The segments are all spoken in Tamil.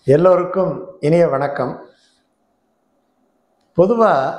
எல்லோருக்கும் இனிய வணக்கம் பொதுவாக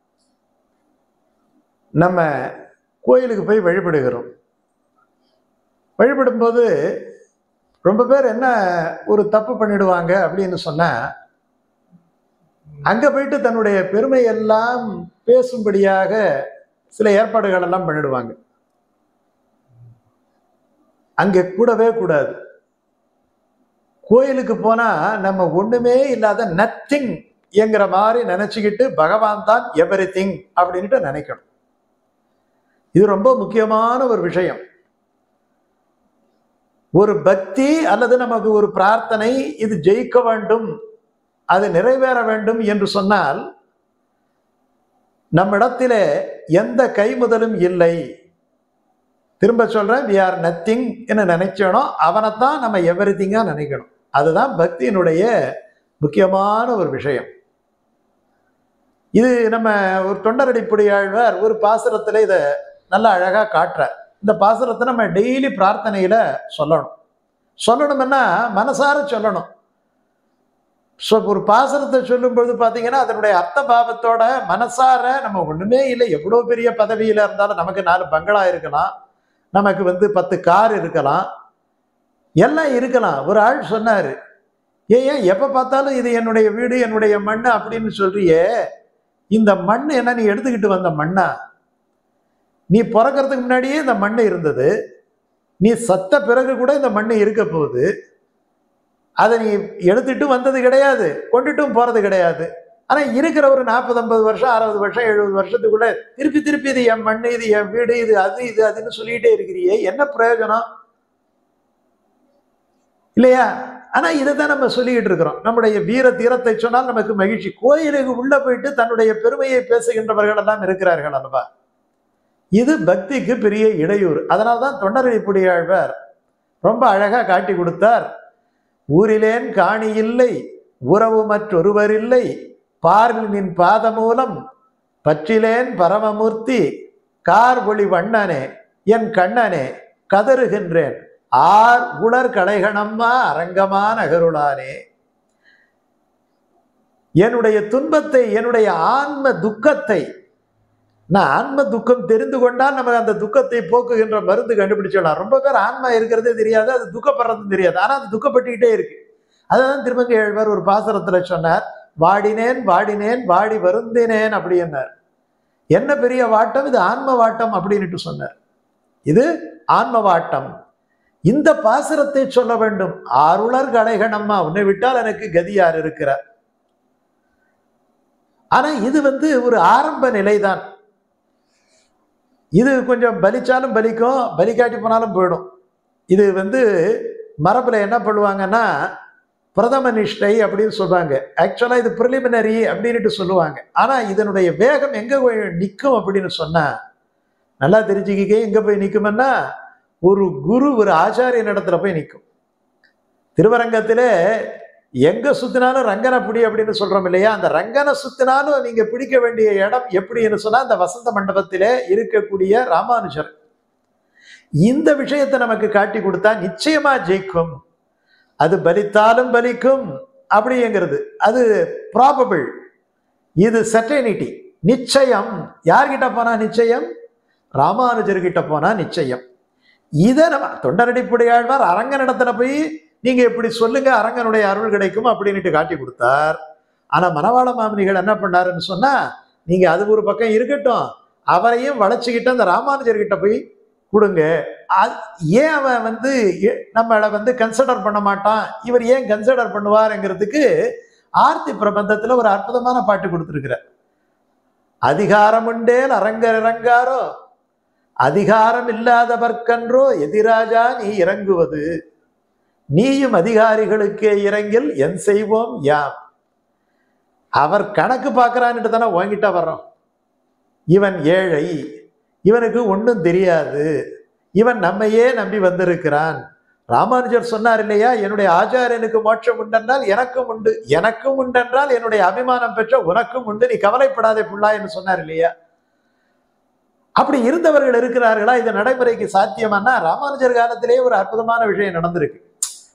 நம்ம கோயிலுக்கு போய் வழிபடுகிறோம் வழிபடும்போது ரொம்ப பேர் என்ன ஒரு தப்பு பண்ணிடுவாங்க அப்படின்னு சொன்னால் அங்கே போயிட்டு தன்னுடைய பெருமையெல்லாம் பேசும்படியாக சில ஏற்பாடுகள் எல்லாம் பண்ணிடுவாங்க அங்கே கூடவே கூடாது கோயிலுக்கு போனா நம்ம ஒண்ணுமே இல்லாத நத்திங் என்கிற மாதிரி நினைச்சுக்கிட்டு பகவான் தான் எவ்ரி திங் அப்படின்ட்டு நினைக்கணும் இது ரொம்ப முக்கியமான ஒரு விஷயம் ஒரு பக்தி அல்லது நமக்கு ஒரு பிரார்த்தனை இது ஜெயிக்க வேண்டும் அது நிறைவேற வேண்டும் என்று சொன்னால் நம்மிடத்திலே எந்த கைமுதலும் இல்லை திரும்ப சொல்றேன் வி ஆர் நத்திங் என்று நினைச்சோனோ அவனைத்தான் நம்ம எவ்ரி திங்காக நினைக்கணும் அதுதான் பக்தியினுடைய முக்கியமான ஒரு விஷயம் இது நம்ம ஒரு தொண்டரடிப்புடி ஆழ்வார் ஒரு பாசுரத்தில் இதை நல்லா அழகாக காட்டுறார் இந்த பாசுரத்தை நம்ம டெய்லி பிரார்த்தனையில் சொல்லணும் சொல்லணும்னா மனசார சொல்லணும் ஸோ ஒரு பாசனத்தை சொல்லும்பொழுது பார்த்தீங்கன்னா அதனுடைய அர்த்த பாவத்தோட மனசார நம்ம ஒன்றுமே இல்லை எவ்வளோ பெரிய பதவியில் இருந்தாலும் நமக்கு நாலு பங்களா இருக்கலாம் நமக்கு வந்து பத்து கார் இருக்கலாம் எல்லாம் இருக்கலாம் ஒரு ஆள் சொன்னார் ஏன் ஏன் எப்போ பார்த்தாலும் இது என்னுடைய வீடு என்னுடைய மண் அப்படின்னு சொல்றியே இந்த மண் என்ன நீ எடுத்துக்கிட்டு வந்த மண்ணா நீ பிறக்கிறதுக்கு முன்னாடியே இந்த மண் இருந்தது நீ சத்த பிறகு கூட இந்த மண் இருக்க போகுது அதை நீ எடுத்துட்டு வந்தது கிடையாது கொண்டுட்டும் போறது கிடையாது ஆனால் இருக்கிற ஒரு நாற்பது ஐம்பது வருஷம் அறுபது வருஷம் எழுபது வருஷத்துக்குள்ள திருப்பி திருப்பி இது என் மண் இது என் வீடு இது அது இது அதுன்னு சொல்லிக்கிட்டே இருக்கிறியே என்ன பிரயோஜனம் இல்லையா ஆனா இதை தான் நம்ம சொல்லிக்கிட்டு இருக்கிறோம் நம்முடைய வீர தீரத்தை சொன்னால் நமக்கு மகிழ்ச்சி கோயிலுக்கு உள்ள போயிட்டு தன்னுடைய பெருமையை பேசுகின்றவர்கள் எல்லாம் இருக்கிறார்கள் அல்லவா இது பக்திக்கு பெரிய இடையூறு அதனால தான் தொண்டரடிப்புடி ஆழ்வார் ரொம்ப அழகா காட்டி கொடுத்தார் ஊரிலேன் காணி இல்லை உறவு மற்றொருவர் இல்லை பார்வில் நின் பாத மூலம் பற்றிலேன் பரமமூர்த்தி கார் ஒளி வண்ணனே என் கண்ணனே கதறுகின்றேன் ஆர் உணர் கடைகணம்மா அரங்கமா நகருளானே என்னுடைய துன்பத்தை என்னுடைய ஆன்ம துக்கத்தை நான் ஆன்ம துக்கம் தெரிந்து கொண்டால் நமக்கு அந்த துக்கத்தை போக்குகின்ற மருந்து கண்டுபிடிச்சிடலாம் ரொம்ப பேர் ஆன்மா இருக்கிறதே தெரியாது அது துக்கப்படுறதும் தெரியாது ஆனால் அது துக்கப்பட்டுக்கிட்டே இருக்கு அதுதான் திருமங்கை எழுவர் ஒரு பாசுரத்துல சொன்னார் வாடினேன் வாடினேன் வாடி வருந்தினேன் அப்படின்னார் என்ன பெரிய வாட்டம் இது ஆன்ம வாட்டம் அப்படின்னுட்டு சொன்னார் இது ஆன்ம வாட்டம் இந்த பாசுரத்தை சொல்ல வேண்டும் ஆருளர் கடைகணம்மா உன்னை விட்டால் எனக்கு கதி யார் இருக்கிறார் ஆனா இது வந்து ஒரு ஆரம்ப நிலைதான் இது கொஞ்சம் பலிச்சாலும் பலிக்கும் பலிக்காட்டி போனாலும் போயிடும் இது வந்து மரபில் என்ன பண்ணுவாங்கன்னா பிரதம நிஷ்டை அப்படின்னு சொல்லுவாங்க ஆக்சுவலாக இது ப்ரிலிமினரி அப்படின்ட்டு சொல்லுவாங்க ஆனால் இதனுடைய வேகம் எங்கே போய் நிற்கும் அப்படின்னு சொன்னால் நல்லா தெரிஞ்சுக்கிக்க எங்கே போய் நிற்கும்னா ஒரு குரு ஒரு ஆச்சாரியன் இடத்துல போய் நிற்கும் திருவரங்கத்திலே எங்க சுத்தினாலும் ரங்கனை பிடி அப்படின்னு சொல்றோம் இல்லையா அந்த ரங்கனை சுத்தினாலும் நீங்க பிடிக்க வேண்டிய இடம் எப்படின்னு சொன்னா அந்த வசந்த மண்டபத்திலே இருக்கக்கூடிய ராமானுஜர் இந்த விஷயத்தை நமக்கு காட்டி கொடுத்தா நிச்சயமா ஜெயிக்கும் அது பலித்தாலும் பலிக்கும் அப்படிங்கிறது அது ப்ராபபிள் இது சர்டனிட்டி நிச்சயம் யார்கிட்ட போனா நிச்சயம் ராமானுஜர்கிட்ட போனா நிச்சயம் இதை நம்ம தொண்டரடிப்புடி ஆழ்வார் அரங்கன் இடத்துல போய் நீங்க இப்படி சொல்லுங்க அரங்கனுடைய அருள் கிடைக்கும் அப்படின்ட்டு காட்டி கொடுத்தார் ஆனா மணவாள மாமனிகள் என்ன பண்ணாருன்னு சொன்னா நீங்க அது ஒரு பக்கம் இருக்கட்டும் அவரையும் வளைச்சுக்கிட்டு அந்த ராமானுஜர் கிட்ட போய் கொடுங்க அது ஏன் அவன் வந்து எ- நம்மளை வந்து கன்சிடர் பண்ண மாட்டான் இவர் ஏன் கன்சிடர் பண்ணுவாருங்கிறதுக்கு ஆர்த்தி பிரபந்தத்துல ஒரு அற்புதமான பாட்டு கொடுத்துருக்கிறார் அதிகாரம் உண்டேல் அரங்கர் இறங்காரோ அதிகாரம் இல்லாதவர்க்கன்றோ எதிராஜா நீ இறங்குவது நீயும் அதிகாரிகளுக்கே இறங்கில் என் செய்வோம் யாம் அவர் கணக்கு பார்க்கறான்ட்டு தானே வாங்கிட்டா வர்றோம் இவன் ஏழை இவனுக்கு ஒன்றும் தெரியாது இவன் நம்மையே நம்பி வந்திருக்கிறான் ராமானுஜர் சொன்னார் இல்லையா என்னுடைய ஆச்சாரியனுக்கு மோட்சம் உண்டென்றால் எனக்கும் உண்டு எனக்கும் உண்டென்றால் என்னுடைய அபிமானம் பெற்ற உனக்கும் உண்டு நீ கவலைப்படாதே புள்ளா என்று சொன்னார் இல்லையா அப்படி இருந்தவர்கள் இருக்கிறார்களா இது நடைமுறைக்கு சாத்தியமானா ராமானுஜர் காலத்திலேயே ஒரு அற்புதமான விஷயம் நடந்திருக்கு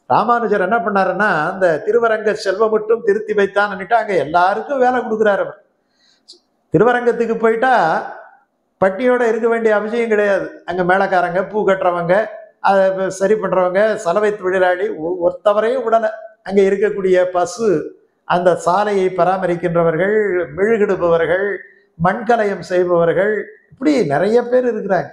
ராமானுஜர் என்ன பண்ணாருன்னா அந்த திருவரங்க செல்வம் மட்டும் திருத்தி வைத்தான்னுட்டு அங்க எல்லாருக்கும் வேலை கொடுக்குறாரு அவர் திருவரங்கத்துக்கு போயிட்டா பட்டியோட இருக்க வேண்டிய அவசியம் கிடையாது அங்க மேளக்காரங்க பூ கட்டுறவங்க அதை சரி பண்றவங்க சலவை தொழிலாளி ஒ- ஒருத்தவரையும் விடலை அங்க இருக்கக்கூடிய பசு அந்த சாலையை பராமரிக்கின்றவர்கள் மெழுகிடுபவர்கள் மண்கலயம் செய்பவர்கள் இப்படி நிறைய பேர் இருக்கிறாங்க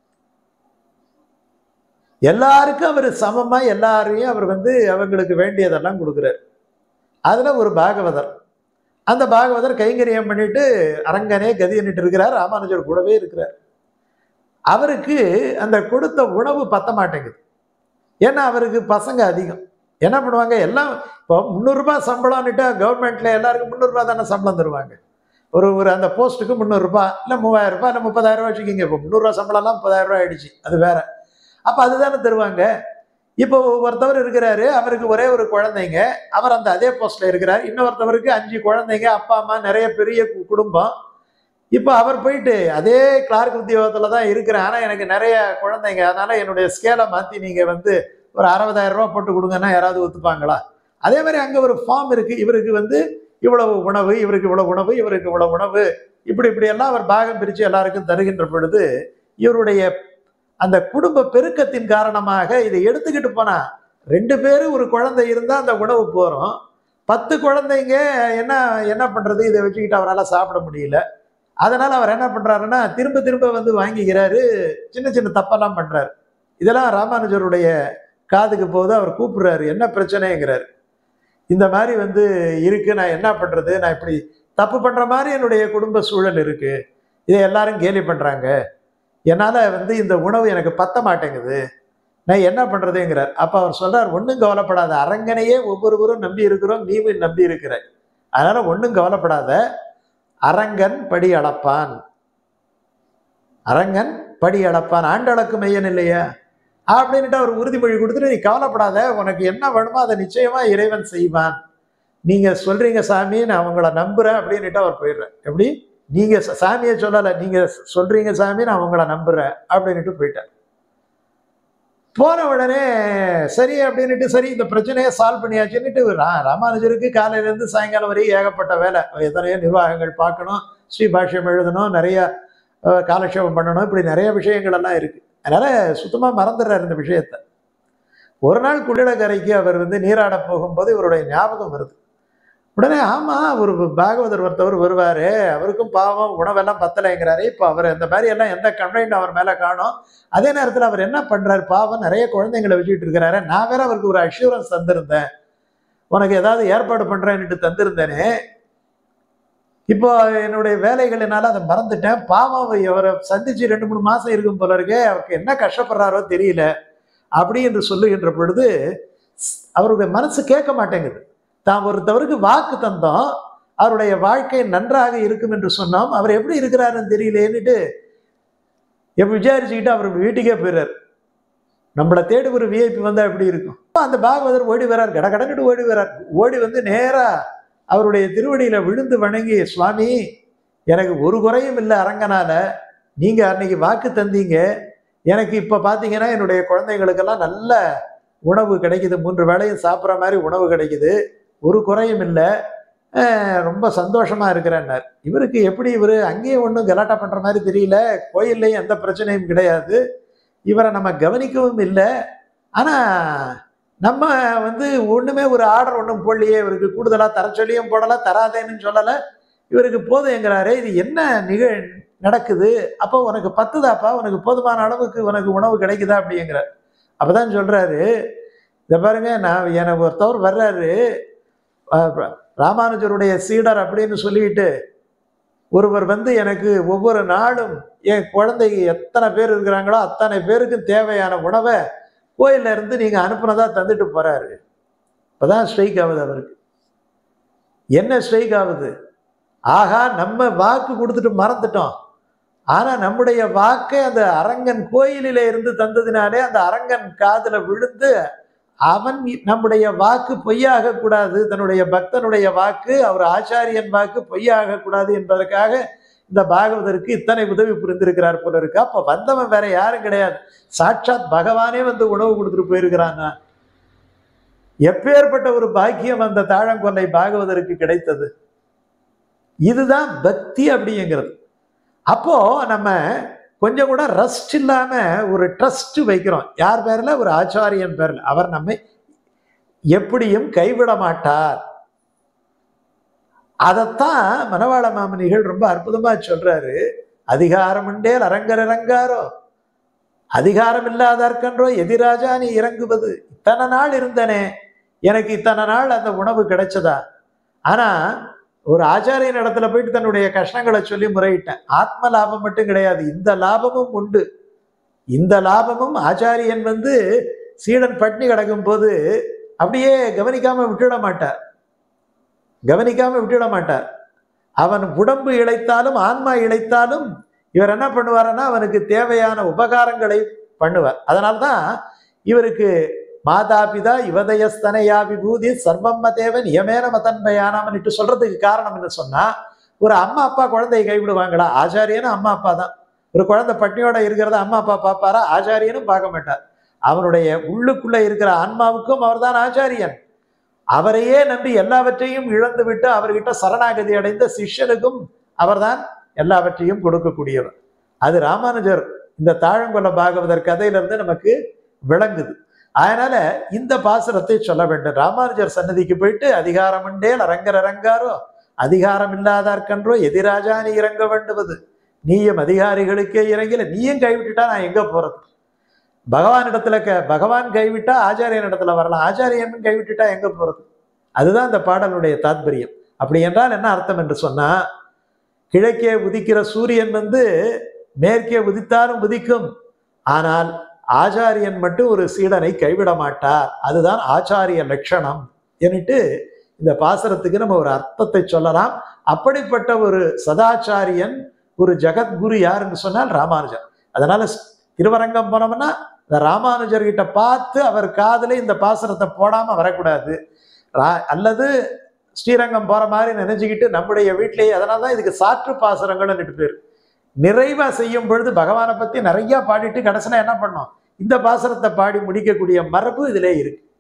எல்லாருக்கும் அவர் சமமா எல்லாரையும் அவர் வந்து அவங்களுக்கு வேண்டியதெல்லாம் கொடுக்குறாரு அதுல ஒரு பாகவதர் அந்த பாகவதர் கைங்கரியம் பண்ணிட்டு அரங்கனே கதியன்னுட்டு இருக்கிறார் ராமானுஜர் கூடவே இருக்கிறார் அவருக்கு அந்த கொடுத்த உணவு பத்த மாட்டேங்குது ஏன்னா அவருக்கு பசங்க அதிகம் என்ன பண்ணுவாங்க எல்லாம் இப்போ முந்நூறுரூபா சம்பளம்னுட்டு கவர்மெண்ட்ல எல்லாருக்கும் முந்நூறுரூபா தானே சம்பளம் தருவாங்க ஒரு ஒரு அந்த போஸ்ட்டுக்கு முந்நூறுரூபா இல்லை மூவாயிரம் ரூபாய் இல்லை முப்பதாயிரம் ரூபாய் வச்சுக்கிங்க இப்போ முந்நூறுரூவா சம்பளம்லாம் முப்பதாயிரம் ரூபாய் ஆயிடுச்சு அது வேற அப்போ அதுதானே தருவாங்க இப்போ ஒருத்தவர் இருக்கிறாரு அவருக்கு ஒரே ஒரு குழந்தைங்க அவர் அந்த அதே போஸ்ட்ல இருக்கிறார் இன்னொருத்தவருக்கு அஞ்சு குழந்தைங்க அப்பா அம்மா நிறைய பெரிய கு- குடும்பம் இப்போ அவர் போயிட்டு அதே கிளார்க் உத்தியோகத்தில் தான் இருக்கிறேன் ஆனால் எனக்கு நிறைய குழந்தைங்க அதனால என்னுடைய ஸ்கேலை மாற்றி நீங்கள் வந்து ஒரு அறுபதாயிரம் ரூபா போட்டு கொடுங்கன்னா யாராவது ஒத்துப்பாங்களா அதே மாதிரி அங்கே ஒரு ஃபார்ம் இருக்கு இவருக்கு வந்து இவ்வளவு உணவு இவருக்கு இவ்வளவு உணவு இவருக்கு இவ்வளவு உணவு இப்படி இப்படி எல்லாம் அவர் பாகம் பிரித்து எல்லாருக்கும் தருகின்ற பொழுது இவருடைய அந்த குடும்ப பெருக்கத்தின் காரணமாக இதை எடுத்துக்கிட்டு போனா ரெண்டு பேரும் ஒரு குழந்தை இருந்தால் அந்த உணவு போகிறோம் பத்து குழந்தைங்க என்ன என்ன பண்ணுறது இதை வச்சுக்கிட்டு அவரால் சாப்பிட முடியல அதனால அவர் என்ன பண்றாருன்னா திரும்ப திரும்ப வந்து வாங்கிக்கிறாரு சின்ன சின்ன தப்பெல்லாம் பண்றாரு இதெல்லாம் ராமானுஜருடைய காதுக்கு போகுது அவர் கூப்பிடுறாரு என்ன பிரச்சனைங்கிறாரு இந்த மாதிரி வந்து இருக்கு நான் என்ன பண்றது நான் இப்படி தப்பு பண்ற மாதிரி என்னுடைய குடும்ப சூழல் இருக்கு இதை எல்லாரும் கேலி பண்றாங்க என்னால வந்து இந்த உணவு எனக்கு பத்த மாட்டேங்குது நான் என்ன பண்றதுங்கிறார் அப்ப அவர் சொல்றார் ஒன்றும் கவலைப்படாத அரங்கனையே ஒவ்வொருவரும் நம்பி இருக்கிறோம் நீவும் நம்பி இருக்கிற அதனால ஒன்றும் கவலைப்படாத அரங்கன் படி அளப்பான் அரங்கன் படி அளப்பான் ஆண்டளக்கு மையன் இல்லையா அப்படின்ட்டு அவர் உறுதிமொழி கொடுத்துட்டு நீ கவலைப்படாத உனக்கு என்ன வேணுமோ அதை நிச்சயமா இறைவன் செய்வான் நீங்க சொல்றீங்க சாமி நான் உங்களை நம்புறேன் அப்படின்னுட்டு அவர் போயிடுறேன் எப்படி நீங்க ச- சாமியை சொல்லலை நீங்க சொல்றீங்க சாமி நான் உங்களை நம்புறேன் அப்படின்னுட்டு போயிட்டார் போன உடனே சரி அப்படின்னுட்டு சரி இந்த பிரச்சனையை சால்வ் பண்ணியாச்சுன்னுட்டு ரா- ராமானுஜருக்கு காலையில இருந்து சாயங்காலம் வரையும் ஏகப்பட்ட வேலை எத்தனையோ நிர்வாகங்கள் பார்க்கணும் ஸ்ரீ பாஷ்யம் எழுதணும் நிறைய அஹ், காலக்ஷேபம் பண்ணணும் இப்படி நிறைய விஷயங்கள் எல்லாம் இருக்கு அதனால சுத்தமா மறந்துடுறாரு இந்த விஷயத்த ஒரு நாள் குளிடக்கரைக்கு அவர் வந்து நீராட போகும்போது இவருடைய ஞாபகம் வருது உடனே ஆமா ஒரு பாகவதர் ஒருத்தவர் வருவாரு அவருக்கும் பாவம் உணவெல்லாம் பத்தலைங்கிறாரு இப்போ அவர் இந்த மாதிரி எல்லாம் எந்த கம்ப்ளைண்ட் அவர் மேல காணோம் அதே நேரத்தில் அவர் என்ன பண்றாரு பாவம் நிறைய குழந்தைங்களை வச்சுக்கிட்டு இருக்கிறாரு நான் வேற அவருக்கு ஒரு அஷூரன்ஸ் தந்திருந்தேன் உனக்கு ஏதாவது ஏற்பாடு பண்றேன்னுட்டு தந்திருந்தேனே இப்போ என்னுடைய வேலைகளினால அதை மறந்துட்டேன் பாவம் அவர் அவரை சந்திச்சு ரெண்டு மூணு மாசம் இருக்கும் போல இருக்கே அவருக்கு என்ன கஷ்டப்படுறாரோ தெரியல அப்படி என்று சொல்லுகின்ற பொழுது ஸ்- அவருடைய மனசு கேட்க மாட்டேங்குது தான் ஒருத்தவருக்கு வாக்கு தந்தோம் அவருடைய வாழ்க்கை நன்றாக இருக்கும் என்று சொன்னோம் அவர் எப்படி இருக்கிறாருன்னு தெரியலேன்னுட்டு எப்ப விசாரிச்சுக்கிட்டு அவர் வீட்டுக்கே போயிடுறாரு நம்மளை தேடி ஒரு விஐபி வந்தா எப்படி இருக்கும் அப்ப அந்த பாகவதர் ஓடி வரார் கட கடன்னுட்டு ஓடி வரார் ஓடி வந்து நேரா அவருடைய திருவடியில விழுந்து வணங்கி சுவாமி எனக்கு ஒரு குறையும் இல்லை அரங்கனால நீங்க அன்னைக்கு வாக்கு தந்தீங்க எனக்கு இப்ப பாத்தீங்கன்னா என்னுடைய குழந்தைங்களுக்கெல்லாம் நல்ல உணவு கிடைக்குது மூன்று வேளையும் சாப்பிட்ற மாதிரி உணவு கிடைக்குது ஒரு குறையும் இல்லை அஹ் ரொம்ப சந்தோஷமா இருக்கிறேன்னார் இவருக்கு எப்படி இவர் அங்கேயும் ஒன்றும் கலாட்டா பண்ற மாதிரி தெரியல கோயில்லையும் எந்த பிரச்சனையும் கிடையாது இவரை நம்ம கவனிக்கவும் இல்லை ஆனா நம்ம வந்து ஒண்ணுமே ஒரு ஆர்டர் ஒன்றும் போடலையே இவருக்கு கூடுதலா தர சொல்லியும் போடல தராதேன்னு சொல்லலை இவருக்கு போதுங்கிறாரு இது என்ன நிகழ் நடக்குது அப்போ உனக்கு பத்துதாப்பா உனக்கு போதுமான அளவுக்கு உனக்கு உணவு கிடைக்குதா அப்படிங்கிறார் அப்பதான் சொல்றாரு இதை பாருங்க நான் எனக்கு ஒருத்தவர் வர்றாரு அஹ், ராமானுஜருடைய சீடர் அப்படின்னு சொல்லிட்டு ஒருவர் வந்து எனக்கு ஒவ்வொரு நாளும் என் குழந்தைக்கு எத்தனை பேர் இருக்கிறாங்களோ அத்தனை பேருக்கும் தேவையான உணவை கோயில்ல இருந்து நீங்க அனுப்புனதா தந்துட்டு போறாரு இப்பதான் ஸ்ட்ரைக் ஆகுது அவருக்கு என்ன ஸ்ட்ரைக் ஆகுது ஆகா நம்ம வாக்கு கொடுத்துட்டு மறந்துட்டோம் ஆனா நம்முடைய வாக்கை அந்த அரங்கன் கோயிலில இருந்து தந்ததினாலே அந்த அரங்கன் காதுல விழுந்து அவன் நம்முடைய வாக்கு பொய்யாக கூடாது தன்னுடைய பக்தனுடைய வாக்கு அவர் ஆச்சாரியன் வாக்கு பொய்யாக கூடாது என்பதற்காக இந்த பாகவதற்கு இத்தனை உதவி புரிந்திருக்கிறார் போல இருக்கு அப்ப வந்தவன் வேற யாரும் கிடையாது சாட்சாத் பகவானே வந்து உணவு கொடுத்துட்டு போயிருக்கிறாங்க எப்பேற்பட்ட ஒரு பாக்கியம் அந்த தாழங்கொல்லை பாகவதற்கு கிடைத்தது இதுதான் பக்தி அப்படிங்கிறது அப்போ நம்ம கொஞ்சம் கூட ரெஸ்ட் இல்லாம ஒரு ட்ரஸ்ட் வைக்கிறோம் யார் பேர்ல ஒரு ஆச்சாரியன் பேர்ல அவர் நம்மை எப்படியும் கைவிட மாட்டார் அதைத்தான் மனவாள மாமனிகள் ரொம்ப அற்புதமா சொல்றாரு அதிகாரம் உண்டேல் அரங்கர் இறங்காரோ அதிகாரம் இல்லாதற்கன்றோ எதிராஜா நீ இறங்குவது இத்தனை நாள் இருந்தனே எனக்கு இத்தனை நாள் அந்த உணவு கிடைச்சதா ஆனா ஒரு ஆச்சாரியன் இடத்துல போயிட்டு தன்னுடைய கஷ்டங்களை சொல்லி முறையிட்டேன் ஆத்ம லாபம் மட்டும் கிடையாது இந்த லாபமும் உண்டு இந்த லாபமும் ஆச்சாரியன் வந்து சீடன் பட்னி கிடக்கும் போது அப்படியே கவனிக்காம விட்டுட மாட்டார் கவனிக்காம விட்டுட மாட்டார் அவன் உடம்பு இழைத்தாலும் ஆன்மா இழைத்தாலும் இவர் என்ன பண்ணுவாருன்னா அவனுக்கு தேவையான உபகாரங்களை பண்ணுவார் அதனால்தான் இவருக்கு மாதா பிதா யுவதயஸ்தனையா விபூதி சர்வம்ம தேவன் நியமேன மதன்மையானாமன்ட்டு சொல்றதுக்கு காரணம் என்ன சொன்னா ஒரு அம்மா அப்பா குழந்தையை கைவிடுவாங்களா ஆச்சாரியனும் அம்மா அப்பா தான் ஒரு குழந்தை பட்னியோட இருக்கிறத அம்மா அப்பா பார்ப்பாரா ஆச்சாரியனும் பார்க்க மாட்டார் அவனுடைய உள்ளுக்குள்ள இருக்கிற ஆன்மாவுக்கும் அவர்தான் ஆச்சாரியன் அவரையே நம்பி எல்லாவற்றையும் இழந்து விட்டு அவர்கிட்ட சரணாகதி அடைந்த சிஷ்யனுக்கும் அவர்தான் எல்லாவற்றையும் கொடுக்கக்கூடியவர் அது ராமானுஜர் இந்த தாழங்கொல்ல பாகவதர் கதையிலிருந்து நமக்கு விளங்குது அதனால இந்த பாசுரத்தை சொல்ல வேண்டும் ராமானுஜர் சன்னதிக்கு போயிட்டு அதிகாரம் உண்டேல் அரங்கர் அரங்காரோ அதிகாரம் இல்லாதார்கன்றோ எதிராஜா நீ இறங்க வேண்டுவது நீயும் அதிகாரிகளுக்கே இறங்கல நீயும் கைவிட்டுட்டா நான் எங்க போறது பகவான் இடத்துல க பகவான் கைவிட்டா ஆச்சாரியன் இடத்துல வரலாம் ஆச்சாரியன் கைவிட்டுட்டா எங்க போறது அதுதான் இந்த பாடலுடைய தாத்பரியம் அப்படி என்றால் என்ன அர்த்தம் என்று சொன்னா கிழக்கே உதிக்கிற சூரியன் வந்து மேற்கே உதித்தாலும் உதிக்கும் ஆனால் ஆச்சாரியன் மட்டும் ஒரு சீடனை கைவிட மாட்டார் அதுதான் ஆச்சாரிய லட்சணம் என்னட்டு இந்த பாசரத்துக்கு நம்ம ஒரு அர்த்தத்தை சொல்லலாம் அப்படிப்பட்ட ஒரு சதாச்சாரியன் ஒரு ஜெகத்குரு யாருன்னு சொன்னால் ராமானுஜர் அதனால திருவரங்கம் போனோம்னா இந்த ராமானுஜர் கிட்ட பார்த்து அவர் காதுல இந்த பாசனத்தை போடாம வரக்கூடாது ரா- அல்லது ஸ்ரீரங்கம் போற மாதிரி நினைச்சுக்கிட்டு நம்முடைய வீட்டிலேயே அதனால தான் இதுக்கு சாற்று பாசுரங்கள்னு பேர் நிறைவா செய்யும் பொழுது பகவானை பத்தி நிறைய பாடிட்டு கடைசியில என்ன பண்ணோம் இந்த பாசுரத்தை பாடி முடிக்கக்கூடிய மரபு இதிலே இருக்கு